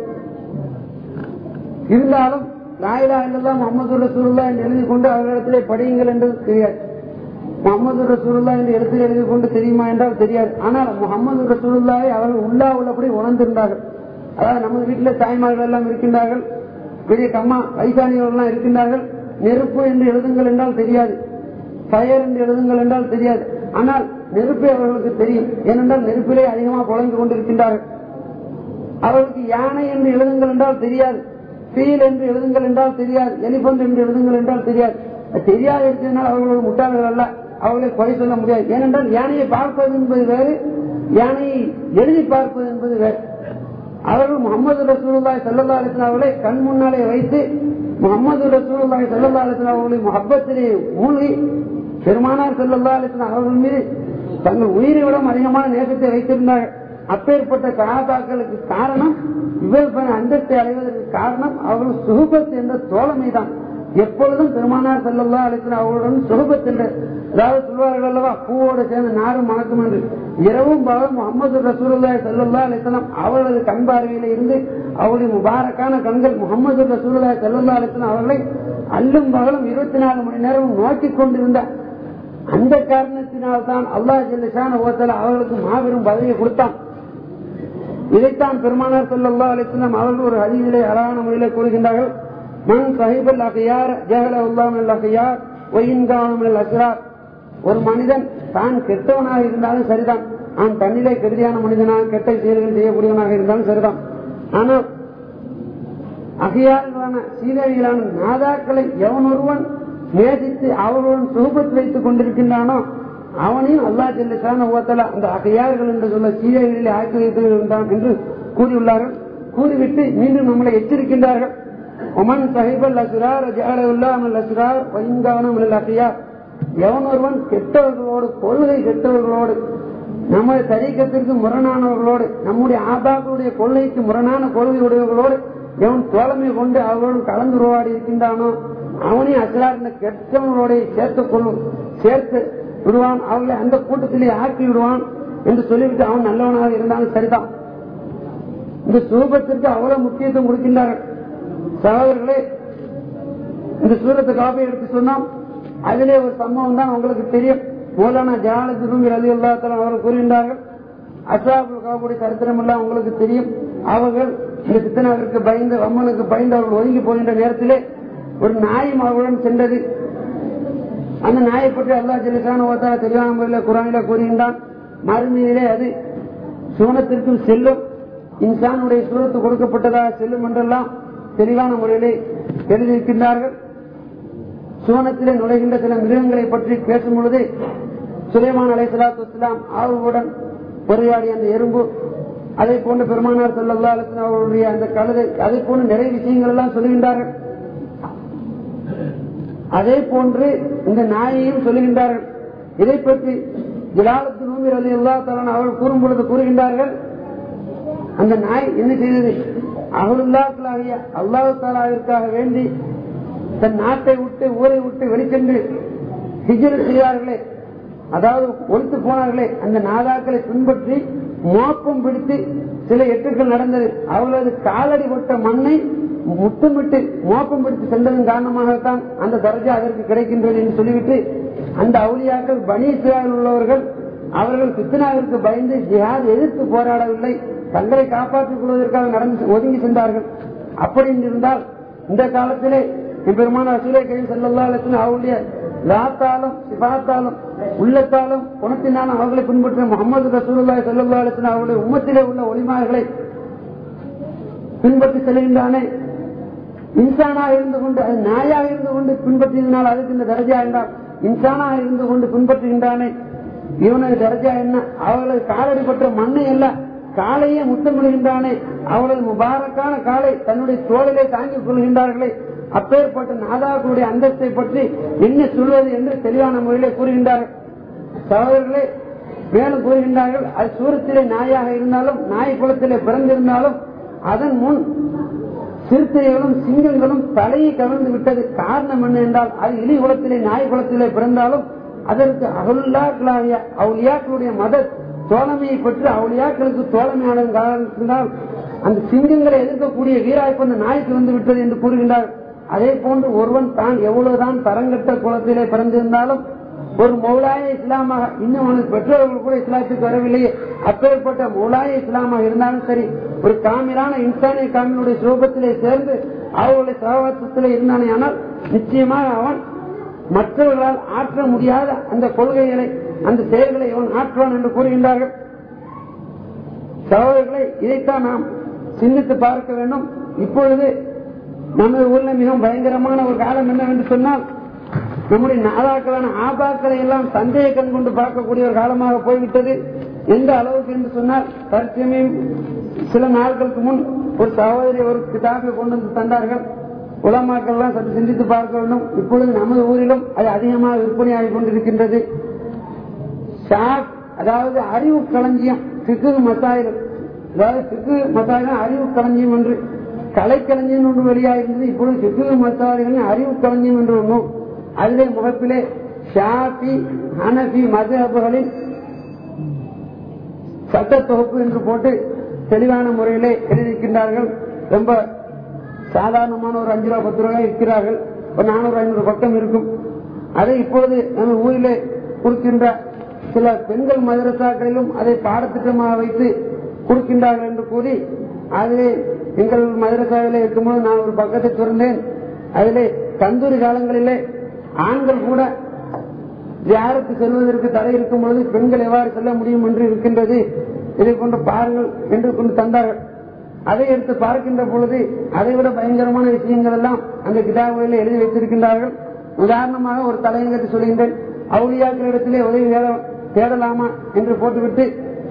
இருந்தாலும் நாயிலா என்றெல்லாம் முகமது ரசூல்லா என்று எழுதி கொண்டு அவர்களிடத்திலே படியுங்கள் என்று தெரியாது முகமது ரசூல்லா என்று எழுத்து எழுதி கொண்டு தெரியுமா என்றால் தெரியாது ஆனால் முகமது ரசூல்லாவை அவர்கள் உள்ளா உள்ளபடி உணர்ந்திருந்தார்கள் அதாவது நமது வீட்டில் தாய்மார்கள் எல்லாம் இருக்கின்றார்கள் பெரிய கம்மா வயசானியவர்கள் எல்லாம் இருக்கின்றார்கள் நெருப்பு என்று எழுதுங்கள் என்றால் தெரியாது ஃபயர் என்று எழுதுங்கள் என்றால் தெரியாது ஆனால் நெருப்பை அவர்களுக்கு தெரியும் ஏனென்றால் நெருப்பிலே அதிகமாக புழந்து கொண்டிருக்கின்றார்கள் அவர்களுக்கு யானை என்று எழுதுங்கள் என்றால் தெரியாது ஃபீல் என்று எழுதுங்கள் என்றால் தெரியாது எலிபண்ட் என்று எழுதுங்கள் என்றால் தெரியாது அது தெரியாது இருக்கிறதுனால் அவர்கள் முட்டாள்கள் அல்ல அவர்களை குறை சொல்ல முடியாது ஏனென்றால் யானையை பார்ப்பது என்பது வேறு யானையை எழுதி பார்ப்பது என்பது வேறு அவர்கள் முகமது ரசூலுல்லாய் சல்லா அலிஸ்லாம் அவர்களை கண் முன்னாலே வைத்து முகமது ரசூலுல்லாய் சல்லா அலிஸ்லாம் அவர்களை முகப்பத்திலே மூழ்கி பெருமானார் செல்லல்லா அலிஸ்லாம் அவர்கள் மீது தங்கள் உயிரை விட அதிகமான நேசத்தை வைத்திருந்தார்கள் அப்பேற்பட்ட சகாபாக்களுக்கு காரணம் இவர்கள் அந்தத்தை அடைவதற்கு காரணம் அவர்கள் சுகுபத் என்ற தோழமை தான் எப்பொழுதும் பெருமானார் செல்லல்லா அலிஸ்லாம் அவர்களுடன் சுகுபத் என்ற அதாவது சொல்வார்கள் அல்லவா பூவோடு சேர்ந்து நாரும் மணக்கும் என்று இரவும் பகலும் முகமது ரசூலுல்லா செல்லல்லா அலிஸ்லாம் அவர்களது கண் பார்வையில இருந்து அவருடைய முபாரக்கான கண்கள் முகமது ரசூலுல்லா செல்லல்லா அலிஸ்லாம் அவர்களை அல்லும் பகலும் இருபத்தி நாலு மணி நேரமும் நோக்கிக் கொண்டிருந்தார் அந்த காரணத்தினால் தான் அல்லாஹ் ஜெல்லஷான ஓத்தல அவர்களுக்கு மாபெரும் பதவியை கொடுத்தான் இதைத்தான் பெருமானார் சொல்லல்லா அலிஸ்லாம் அவர்கள் ஒரு ஹதீதிலே அழகான முறையிலே கூறுகின்றார்கள் மண் சஹிபல் அகையார் ஜெகல உல்லாமல் அகையார் ஒயின்காமல் அஸ்ரார் ஒரு மனிதன் தான் கெட்டவனாக இருந்தாலும் சரிதான் நான் தன்னிலே கெடுதியான மனிதனாக கெட்ட செயல்கள் செய்யக்கூடியவனாக இருந்தாலும் சரிதான் ஆனால் அகையார்களான சீதேவிகளான நாதாக்களை எவன் ஒருவன் நேசித்து அவர்களுடன் சுகபத் வைத்துக் கொண்டிருக்கின்றானோ அவனையும் அல்லா ஜெல்லசான ஓத்தல அந்த அகையார்கள் என்று சொல்ல சீதைகளில் ஆக்கி வைத்திருந்தான் என்று கூறியுள்ளார்கள் கூறிவிட்டு மீண்டும் நம்மளை எச்சரிக்கின்றார்கள் ஒமன் சஹிபல் அசுரார் ஜாலுல்லாமல் அசுரார் வைங்கானம் அகையார் எவன் ஒருவன் கெட்டவர்களோடு கொள்கை கெட்டவர்களோடு நமது தரிக்கத்திற்கு முரணானவர்களோடு நம்முடைய ஆபாக்களுடைய கொள்கைக்கு முரணான கொள்கை உடையவர்களோடு எவன் தோழமை கொண்டு அவர்களோடு கலந்து உருவாடி இருக்கின்றானோ அவனையும் அசலார் இந்த கெட்டவங்களோட சேர்த்துக் கொள்ளும் சேர்த்து விடுவான் அவர்களை அந்த கூட்டத்திலே ஆக்கி விடுவான் என்று சொல்லிவிட்டு அவன் நல்லவனாக இருந்தாலும் சரிதான் இந்த சூபத்திற்கு அவ்வளவு முக்கியத்துவம் கொடுக்கின்றார்கள் சகோதரர்களே இந்த சூரத்தை காப்பி எடுத்து சொன்னோம் அதிலே ஒரு சம்பவம் தான் உங்களுக்கு தெரியும் மௌலானா ஜாலத்து அலி அல்லாத்தால அவர்கள் கூறுகின்றார்கள் அசாபுல் காப்புடைய சரித்திரம் எல்லாம் உங்களுக்கு தெரியும் அவர்கள் இந்த சித்தனாவிற்கு பயந்து அம்மனுக்கு பயந்து அவர்கள் ஒதுங்கி போகின்ற நேரத்திலே ஒரு நாயும் அவர்களுடன் சென்றது அந்த நாயை பற்றி அல்லா ஜெலிசான ஓத்தா தெரியாம முறையில் குரானில கூறுகின்றான் மறுமையிலே அது சூனத்திற்கும் செல்லும் இன்சானுடைய சூரத்து கொடுக்கப்பட்டதாக செல்லும் என்றெல்லாம் தெளிவான முறையிலே எழுதியிருக்கின்றார்கள் சுவனத்திலே நுழைகின்ற சில மிருகங்களை பற்றி பேசும் பொழுது சுலைமான் அலை சலாத்து வலாம் ஆர்வமுடன் உரையாடிய அந்த எறும்பு அதை போன்று பெருமானார் செல்லல்லா அலிஸ்லாம் அவர்களுடைய அந்த கழுதை அதை போன்று நிறைய விஷயங்கள் எல்லாம் சொல்லுகின்றார்கள் அதே போன்று இந்த நாயையும் சொல்லுகின்றார்கள் இதை பற்றி ஜலாலத்து நூமிர் அலி அல்லா தலான் அவர்கள் கூறும் பொழுது கூறுகின்றார்கள் அந்த நாய் என்ன செய்தது அகலுல்லாக்களாகிய அல்லாஹு தாலாவிற்காக வேண்டி தன் நாட்டை விட்டு ஊரை விட்டு வெளிச்சென்று ஹிஜர் செய்தார்களே அதாவது ஒழித்து போனார்களே அந்த நாதாக்களை பின்பற்றி மோப்பம் பிடித்து சில எட்டுக்கள் நடந்தது அவர்களது காலடி பட்ட மண்ணை முத்தமிட்டு மோப்பம் பிடித்து சென்றதன் காரணமாகத்தான் அந்த தரஜா அதற்கு கிடைக்கின்றது என்று சொல்லிவிட்டு அந்த அவுளியாக்கள் பனீஸ்வராவில் உள்ளவர்கள் அவர்கள் பித்னாவிற்கு பயந்து ஜிஹாத் எதிர்த்து போராடவில்லை தங்களை காப்பாற்றிக் கொள்வதற்காக நடந்து ஒதுங்கி சென்றார்கள் அப்படி இருந்தால் இந்த காலத்திலே பெருமான அசுலை கை செல்லல்லா அவருடைய லாத்தாலும் சிபாத்தாலும் உள்ளத்தாலும் குணத்தினாலும் அவர்களை பின்பற்ற முகமது ரசூலுல்லாய் செல்லல்லா அலிஸ்லாம் அவருடைய உம்மத்திலே உள்ள ஒளிமார்களை பின்பற்றி செல்கின்றானே இன்சானாக இருந்து கொண்டு அது நாயாக இருந்து கொண்டு பின்பற்றியதனால் அதுக்கு இந்த தரஜா என்றால் இன்சானாக இருந்து கொண்டு பின்பற்றுகின்றானே இவனது தரஜா என்ன அவர்களது காலடி பற்ற மண்ணை அல்ல காலையே முத்தமிடுகின்றானே அவளது முபாரக்கான காலை தன்னுடைய தோளிலே தாங்கிக் கொள்கின்றார்களே அப்பேற்பட்ட நாதாக்களுடைய அந்தஸ்தை பற்றி என்ன சொல்வது என்று தெளிவான முறையிலே கூறுகின்றார்கள் சகோதரர்களே மேலும் கூறுகின்றார்கள் அது சூரத்திலே நாயாக இருந்தாலும் நாய் குளத்திலே பிறந்திருந்தாலும் அதன் முன் சிறுத்தைகளும் சிங்கங்களும் தலையை கவிழ்ந்து விட்டது காரணம் என்ன என்றால் அது இலி குளத்திலே நாய் குளத்திலே பிறந்தாலும் அதற்கு அகலுல்லாக்களாகிய அவுளியாக்களுடைய மத தோழமையை பெற்று அவுளியாக்களுக்கு தோழமையான காரணத்தினால் அந்த சிங்கங்களை எதிர்க்கக்கூடிய வீராய்ப்பு அந்த நாய்க்கு வந்து விட்டது என்று கூறுகின்றார் அதே போன்று ஒருவன் தான் எவ்வளவுதான் தரங்கட்ட குளத்திலே பிறந்திருந்தாலும் ஒரு மௌலாய இஸ்லாமாக இன்னும் அவனுக்கு பெற்றோர்கள் கூட இஸ்லாத்துக்கு வரவில்லையே அப்பேற்பட்ட மௌலாய இஸ்லாமாக இருந்தாலும் சரி ஒரு காமிலான இன்சானிய காமினுடைய சுரூபத்திலே சேர்ந்து அவர்களுடைய சகவாசத்திலே இருந்தானே ஆனால் நிச்சயமாக அவன் மற்றவர்களால் ஆற்ற முடியாத அந்த கொள்கைகளை அந்த செயல்களை அவன் ஆற்றுவான் என்று கூறுகின்றார்கள் சகோதரர்களை இதைத்தான் நாம் சிந்தித்து பார்க்க வேண்டும் இப்பொழுது நமது ஊரில் மிகவும் பயங்கரமான ஒரு காலம் என்னவென்று சொன்னால் நம்முடைய நாதாக்களான ஆபாக்களை எல்லாம் சந்தேக கண் கொண்டு பார்க்கக்கூடிய ஒரு காலமாக போய்விட்டது எந்த அளவுக்கு என்று சொன்னால் தற்சமயம் சில நாட்களுக்கு முன் ஒரு சகோதரி ஒரு கிதாபை கொண்டு வந்து தந்தார்கள் உலமாக்கள் எல்லாம் சற்று சிந்தித்து பார்க்க வேண்டும் இப்பொழுது நமது ஊரிலும் அது அதிகமாக விற்பனையாகிக் கொண்டிருக்கின்றது ஷாக் அதாவது அறிவு களஞ்சியம் சிக்கு மசாயில் அதாவது சிக்கு மசாயிலும் அறிவு களஞ்சியம் என்று கலைக்களஞ்சியம் ஒன்று வெளியாகிருந்தது இப்பொழுது சிக்கு மசாலிகளின் அறிவு களஞ்சியம் என்று ஒன்றும் அதிலே முகப்பிலே ஷாபி ஹனபி மதுஹபுகளின் சட்ட தொகுப்பு என்று போட்டு தெளிவான முறையிலே எழுதியிருக்கின்றார்கள் ரொம்ப சாதாரணமான ஒரு அஞ்சு ரூபா பத்து ரூபாய் இருக்கிறார்கள் ஒரு நானூறு ஐநூறு பக்கம் இருக்கும் அதை இப்பொழுது நம்ம ஊரிலே கொடுக்கின்ற சில பெண்கள் மதரசாக்களிலும் அதை பாடத்திட்டமாக வைத்து கொடுக்கின்றார்கள் என்று கூறி அதிலே எங்கள் மதரசாவிலே இருக்கும்போது நான் ஒரு பக்கத்தை திறந்தேன் அதிலே தந்தூரி காலங்களிலே ஆண்கள் கூட யாருக்கு செல்வதற்கு தடை இருக்கும் பொழுது பெண்கள் எவ்வாறு செல்ல முடியும் என்று இருக்கின்றது இதை கொண்டு பாருங்கள் என்று கொண்டு தந்தார்கள் அதை எடுத்து பார்க்கின்ற பொழுது அதை விட பயங்கரமான விஷயங்கள் எல்லாம் அந்த கிதாபுகளில் எழுதி வைத்திருக்கின்றார்கள் உதாரணமாக ஒரு தலையங்கத்தை சொல்கின்றேன் அவுளியாக்களிடத்திலே உதவி தேட- தேடலாமா என்று போட்டுவிட்டு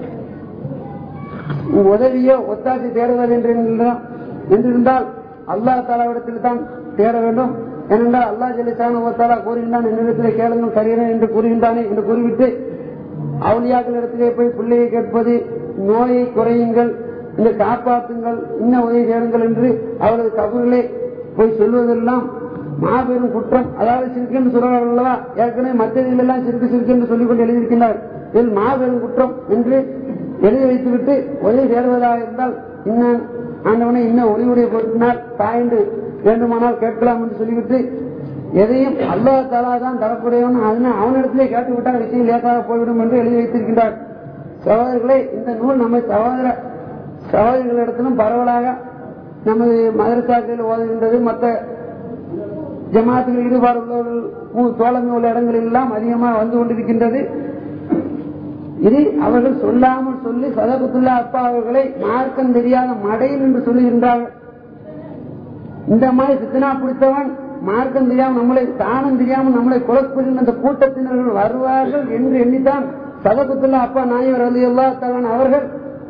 உதவியோ ஒத்தாசி தேடுவது என்று இருந்தால்- என்றிருந்தால் அல்லாஹ் தாலாவிடத்தில் தான் தேட வேண்டும் ஏனென்றால் அல்லாஹ் ஜலிசான ஒத்தாலா கூறுகின்றான் என்னிடத்திலே கேளுங்கள் கரியறேன் என்று கூறுகின்றானே என்று கூறிவிட்டு அவுளியாக்களிடத்திலே போய் பிள்ளையை கேட்பது நோயை குறையுங்கள் இந்த காப்பாற்றுங்கள் இன்ன உதவி தேடுங்கள் என்று அவரது கபர்களே போய் சொல்வதெல்லாம் மாபெரும் குற்றம் அதாவது சிறுக்கு என்று சொல்றார்கள் அல்லவா ஏற்கனவே மற்ற எல்லாம் சிறுக்கு சிறுக்கு என்று சொல்லிக் கொண்டு எழுதியிருக்கின்றார் இதில் மாபெரும் குற்றம் என்று எழுதி வைத்துவிட்டு உதவி தேடுவதாக இருந்தால் இன்னும் ஆண்டவனை இன்னும் ஒளிவுடைய பொருத்தினால் தாய்ந்து வேண்டுமானால் கேட்கலாம் என்று சொல்லிவிட்டு எதையும் அல்லாஹ் தாலா தான் தரக்கூடியவன் அதனால் அவனிடத்திலே கேட்டு விட்டால் விஷயம் லேசாக போய்விடும் என்று எழுதி வைத்திருக்கின்றார் சகோதரர்களே இந்த நூல் நம்ம சகோதர சகோதரிகளிடத்திலும் பரவலாக நமது மதரசாக்களில் ஓதுகின்றது மற்ற ஜமாத்துகள் ஈடுபாடு உள்ளவர்கள் ஊ- தோழமை உள்ள இடங்களில் எல்லாம் அதிகமாக வந்து கொண்டிருக்கின்றது இது அவர்கள் சொல்லாமல் சொல்லி சதகுத்துல்லா அப்பா அவர்களை மார்க்கம் தெரியாத மடையில் என்று சொல்லுகின்றார்கள் இந்த மாதிரி சித்தனா பிடித்தவன் மார்க்கம் தெரியாம நம்மளை தானம் தெரியாம நம்மளை குழப்புகின்ற அந்த கூட்டத்தினர்கள் வருவார்கள் என்று எண்ணித்தான் சதகத்துள்ள அப்பா நாயர் அலி அல்லா தவன் அவர்கள்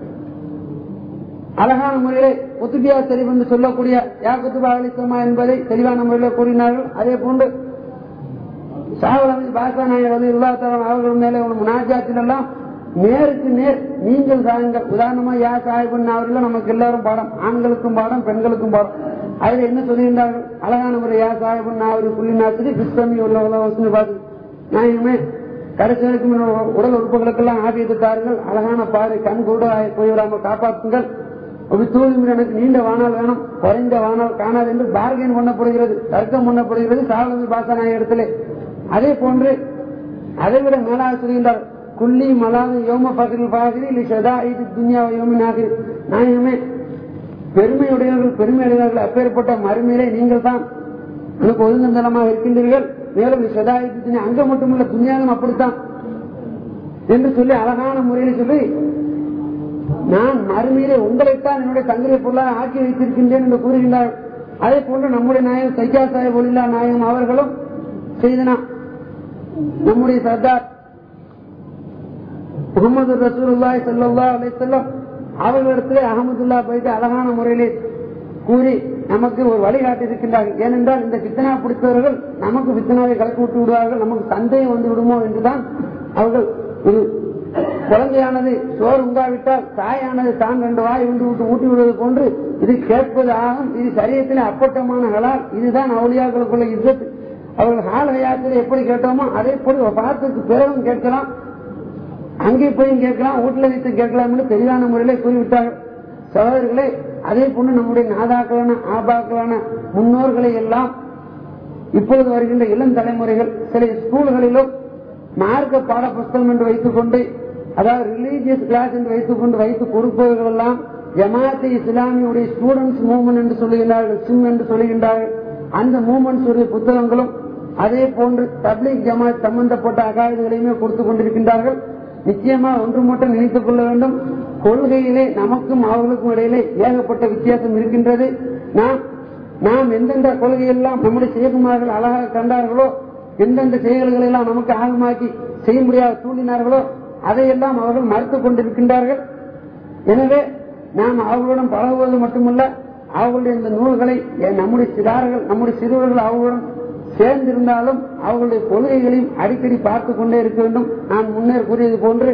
அழகான முறையிலே ஒத்துபியா தெரிவு என்று சொல்லக்கூடிய யாக்குத்துபா அலிசமா என்பதை தெளிவான முறையில் கூறினார்கள் அதே போன்று சாவலமி பாசா நாயர் அலி அல்லா தவன் அவர்கள் மேலே ஒரு முனாஜாத்தில் எல்லாம் நேருக்கு நேர் நீங்கள் தாங்கள் உதாரணமா யா சாஹிபன் அவர்கள் நமக்கு எல்லாரும் பாடம் ஆண்களுக்கும் பாடம் பெண்களுக்கும் பாடம் அதுல என்ன சொல்லுகின்றார்கள் அழகான முறை யா சாஹிபன் அவர் புள்ளிநாத்திரி பிஸ்தமி உள்ள உலக பார்த்து நாயகமே கடைசி வரைக்கும் என்னோட உடல் உறுப்புகளுக்கெல்லாம் ஆபியத்து தாருங்கள் அழகான பாதை கண் கூட போய்விடாமல் காப்பாற்றுங்கள் ஒரு தூய்மை எனக்கு நீண்ட வானால் வேணும் குறைந்த வானால் காணாது என்று பார்கெயின் பண்ணப்படுகிறது தர்க்கம் பண்ணப்படுகிறது சாவலமி பாசனாய இடத்திலே அதே போன்று அதை விட மேலாக சொல்கின்றார் குள்ளி மலாத யோம பகிரில் பாகிரி இல்லை சதா இது துன்யா யோமி நாகிரி நாயகமே பெருமையுடையவர்கள் பெருமையுடையவர்கள் அப்பேற்பட்ட மறுமையிலே நீங்கள் தான் எனக்கு ஒழுங்கந்தளமாக இருக்கின்றீர்கள் மேலும் சதாயுத்தின் அங்க மட்டுமல்ல துணியாலும் அப்படித்தான் என்று சொல்லி அழகான முறையில் சொல்லி நான் மறுமையிலே உங்களைத்தான் என்னுடைய தங்குரிய பொருளாக ஆக்கி வைத்திருக்கின்றேன் என்று கூறுகின்றார் அதே போன்று நம்முடைய நாயகம் சைக்கா சாஹிப் ஒலில்லா நாயகம் அவர்களும் செய்தனா நம்முடைய சர்தார் முகமது ரசூலுல்லாய் சல்லா அலை செல்லம் அவர்களிடத்திலே அகமதுல்லா போயிட்டு அழகான முறையிலே கூறி நமக்கு ஒரு வழிகாட்டி இருக்கின்றார்கள் ஏனென்றால் இந்த பித்தனா பிடித்தவர்கள் நமக்கு பித்தனாவை கலக்கி விட்டு விடுவார்கள் நமக்கு சந்தேகம் வந்து விடுமோ என்றுதான் அவர்கள் ஒரு குழந்தையானது சோறு உண்டாவிட்டால் தாயானது தான் ரெண்டு வாய் உண்டு விட்டு ஊட்டி விடுவது போன்று இது கேட்பது ஆகும் இது சரியத்தில் அப்பட்டமான ஹலால் இதுதான் அவளியாக்களுக்குள்ள இzzத் அவர்கள் ஹால் ஹயாத்தில் எப்படி கேட்டோமோ அதே போல பாத்துக்கு பிறகும் கேட்கலாம் அங்கே போய் கேட்கலாம் வீட்டுல வைத்து கேட்கலாம் என்று தெளிவான முறையிலே கூறிவிட்டார்கள் சகோதரர்களே அதே போன்று நம்முடைய நாதாக்களான ஆபாக்களான முன்னோர்களை எல்லாம் இப்பொழுது வருகின்ற இளம் தலைமுறைகள் சில ஸ்கூல்களிலும் மார்க்க பாட புஸ்தகம் என்று வைத்துக் கொண்டு அதாவது ரிலீஜியஸ் கிளாஸ் என்று வைத்துக் கொண்டு வைத்து கொடுப்பவர்கள் எல்லாம் ஜமாத்தை இஸ்லாமியுடைய ஸ்டூடெண்ட்ஸ் மூவ்மெண்ட் என்று சொல்லுகின்றார்கள் சிம் என்று சொல்லுகின்றார்கள் அந்த மூவ்மெண்ட்ஸ் உடைய புத்தகங்களும் அதே போன்று தப்லீக் ஜமாத் சம்பந்தப்பட்ட அகாயுதங்களையுமே கொடுத்து கொண்டிருக்கின்றார்கள் நிச்சயமா ஒன்று மட்டும் நினைத்துக் கொள்ள வேண்டும் கொள்கையிலே நமக்கும் அவர்களுக்கும் இடையிலே ஏகப்பட்ட வித்தியாசம் இருக்கின்றது நாம் நாம் எந்தெந்த கொள்கையெல்லாம் நம்முடைய செய்குமார்கள் அழகாக கண்டார்களோ எந்தெந்த செயல்களை எல்லாம் நமக்கு ஆகமாக்கி செய்ய முடியாத தூண்டினார்களோ அதையெல்லாம் அவர்கள் மறுத்துக் கொண்டிருக்கின்றார்கள் எனவே நாம் அவர்களுடன் பழகுவது மட்டுமல்ல அவர்களுடைய இந்த நூல்களை நம்முடைய சிறார்கள் நம்முடைய சிறுவர்கள் அவர்களுடன் சேர்ந்திருந்தாலும் அவர்களுடைய கொள்கைகளையும் அடிக்கடி பார்த்து கொண்டே இருக்க வேண்டும் நான் முன்னர் கூறியது போன்று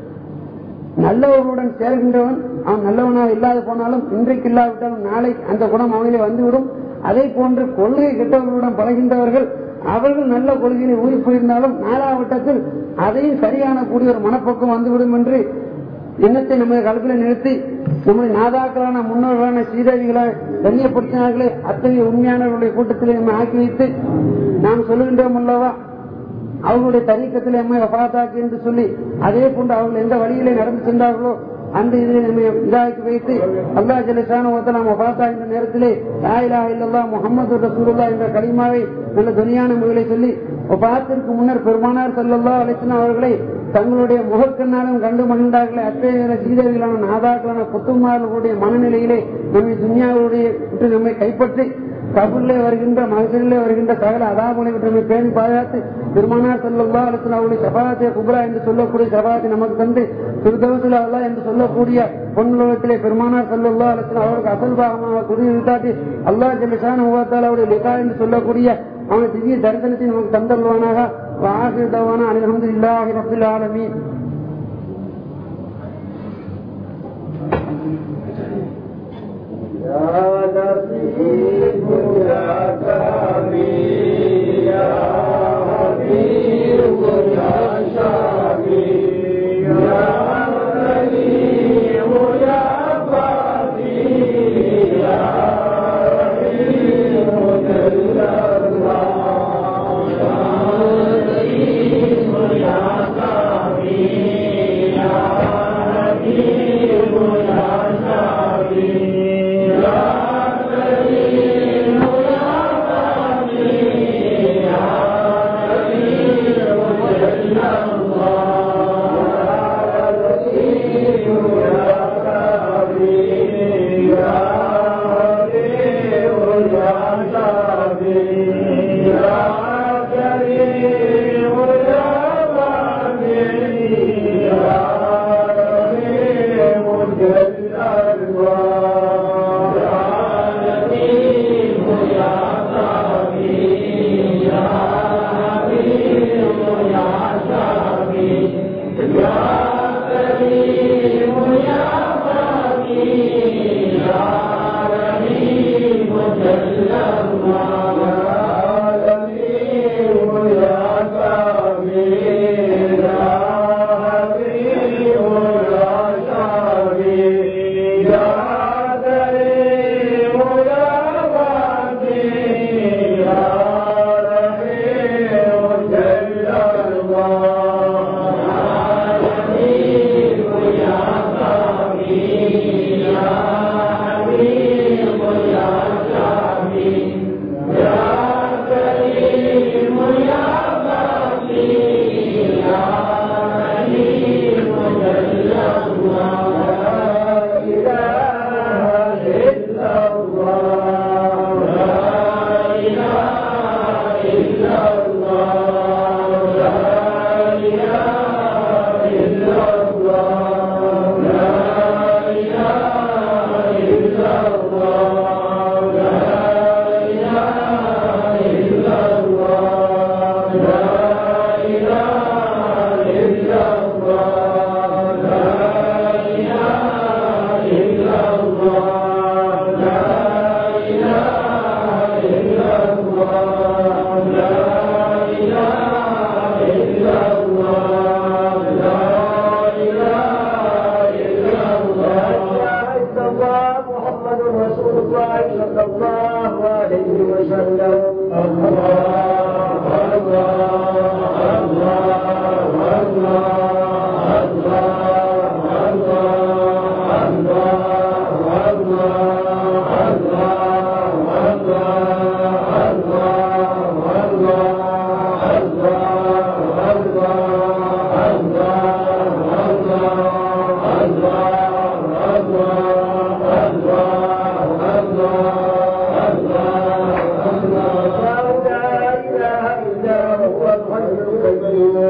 நல்லவர்களுடன் சேர்கின்றவன் அவன் நல்லவனாக இல்லாது போனாலும் இன்றைக்கு இல்லாவிட்டாலும் நாளை அந்த குணம் அவனிலே வந்துவிடும் அதே போன்று கொள்கை கெட்டவர்களுடன் பழகின்றவர்கள் அவர்கள் நல்ல கொள்கையை ஊறி போயிருந்தாலும் நாலாவட்டத்தில் அதையும் சரியான கூடிய ஒரு மனப்பக்கம் வந்துவிடும் என்று எண்ணத்தை நமது களத்தில் நிறுத்தி நம்முடைய நாதாக்களான முன்னோர்களான சீதேவிகளான கண்ணியப்படுத்தினார்களே அத்தகைய உண்மையானவர்களுடைய கூட்டத்தில் நம்ம ஆக்கி வைத்து நாம் சொல்லுகின்றோம் அல்லவா அவர்களுடைய தரீக்கத்தில் எம்மை வபாத்தாக்கி என்று சொல்லி அதே போன்று அவர்கள் எந்த வழியிலே நடந்து சென்றார்களோ அந்த இதில் நம்மை இதாக்கி வைத்து அல்லா ஜலிசான நாம் வபாத்தா என்ற நேரத்திலே லாயிலா இல்லல்லா முகமது ரசூலுல்லா என்ற களிமாவை நல்ல துணியான முறையிலே சொல்லி வபாத்திற்கு முன்னர் பெருமானார் சல்லல்லா அலிஸ்லாம் அவர்களை தங்களுடைய முகக்கண்ணாலும் கண்டு மகிழ்ந்தார்களே அத்தகைய சீதவிகளான நாதாக்களான புத்துமார்களுடைய மனநிலையிலே நம்மை துன்யாவுடைய விட்டு நம்மை கைப்பற்றி கபுல்லே வருகின்ற மகசூரிலே வருகின்ற சகல அதாபனை விட்டு நம்மை பேணி பாதுகாத்து பெருமானார் செல்லல்லா அல்லது அவருடைய சபாத்திய குப்ரா என்று சொல்லக்கூடிய சபாத்தை நமக்கு தந்து திருதவத்தில் அல்லா என்று சொல்லக்கூடிய பொன்னுலகத்திலே பெருமானார் செல்லல்லா அல்லது அவருக்கு அசல் பாகமாக குடியிருத்தாட்டி அல்லா ஜெலிசான முகத்தால் அவருடைய லிகா என்று சொல்லக்கூடிய அவனை திவ்ய தரிசனத்தை நமக்கு தந்தல்வானாக ஆசிர்தவான அலமது இல்லாஹி ரபில் ஆலமீன் يا لطيف يا كريم يا حبيب يا شفيع يا كريم يا فقير يا رحيم جل الله يا لطيف يا كريم يا حبيب يا شفيع يا عليه وسلم الله لا إله إلا هو الحي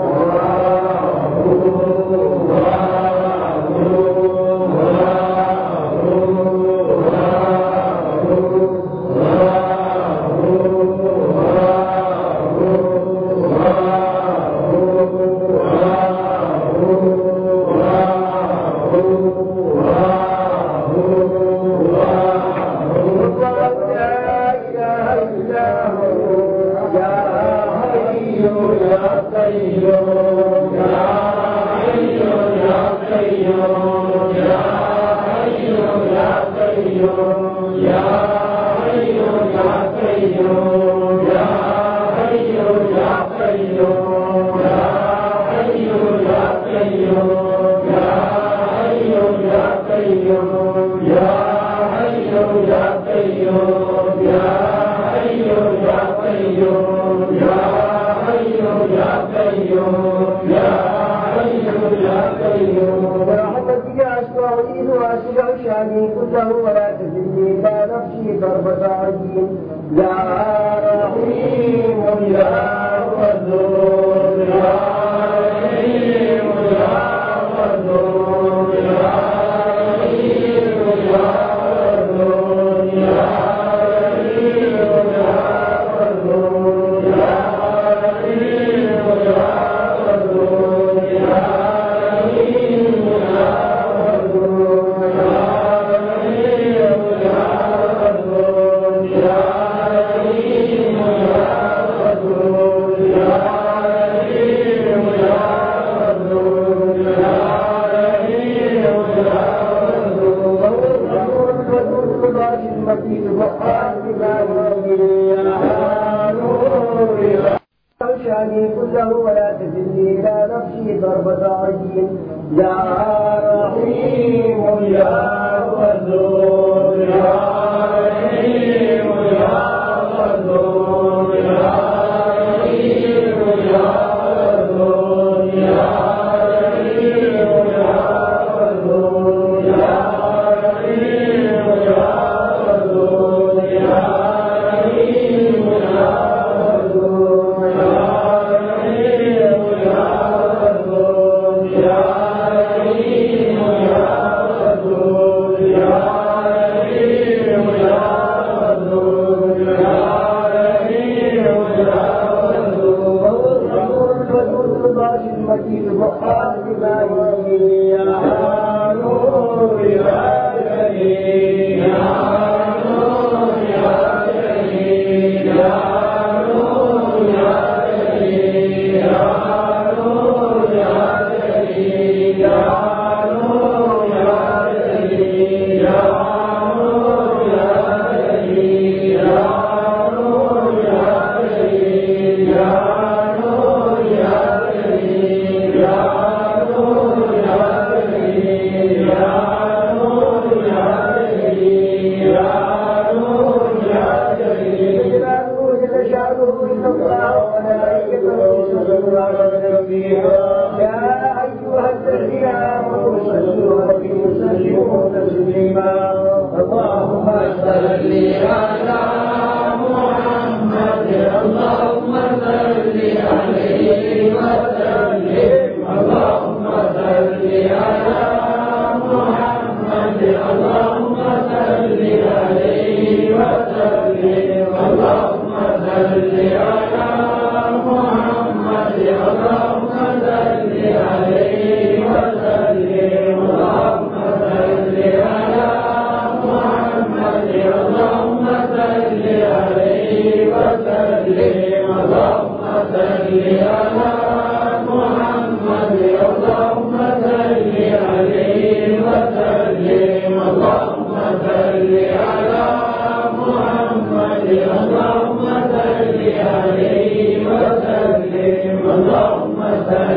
الله لا إله إلا هو يا حي يا قيوم يا حي يا قيوم يا حي يا قيوم يا حي يا قيوم يا حي يا قيوم يا حي يا قيوم يا حي يا قيوم يا حي يا قيوم يا حي يا قيوم يا حي يا قيوم يا حي يا قيوم برحمتك أستعين وأسمع شأني كله ولا تجدني إلى نفسي ضربة عين يا رحيم يا غفور يا رحيم يا غفور يا رحيم يا غفور يا رحيم يا غفور يا رحيم يا غفور يا رحيم يا غفور يا رحيم يا غفور يا رحيم يا غفور يا رحيم يا غفور يا رحيم يا غفور شأني كله ولا تجدني إلى نفسي ضربة عين يا رحيم يا غفور يا رحيم يا غفور يا رحيم يا غفور يا رحيم يا غفور يا رحيم يا غفور يا رحيم يا غفور يا رحيم يا غفور يا رحيم يا غفور يا رحيم يا غفور يا رحيم يا غفور الغفور الباقي المجيد الرحمن بما يا نور يا كريم يا نور يا كريم يا نور يا كريم يا نور يا كريم يا نور يا كريم يا نور يا كريم يا نور يا كريم يا نور يا كريم يا نور يا كريم يا نور يا كريم يا نور يا كريم يا نور جل شأنه إن الله وملائكته يصلون على النبي يا أيها الذين آمنوا صلوا عليه وسلموا تسليما اللهم صل على محمد اللهم صل عليه وسلم اللهم صل على محمد اللهم صل عليه وسلم اللهم صل على محمد اللهم صل عليه وسلم اللهم صل على محمد اللهم صل عليه وسلم اللهم صل على محمد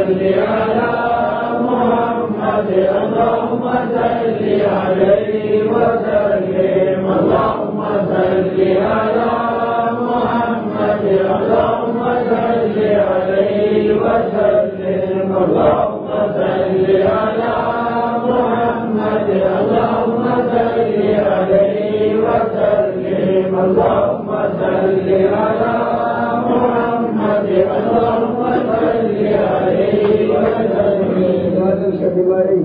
صل على محمد اللهم صل عليه وسلم اللهم صل على محمد اللهم صل عليه وسلم اللهم صل على محمد اللهم صل عليه وسلم اللهم صل على محمد اللهم صل عليه وسلم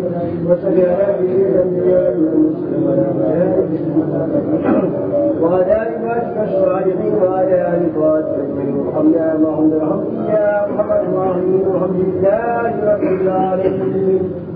وعلى عبادك الصالحين وعلى آل طاعتك وارحمنا يا محمد ارحمنا يا محمد الرحيم والحمد لله رب العالمين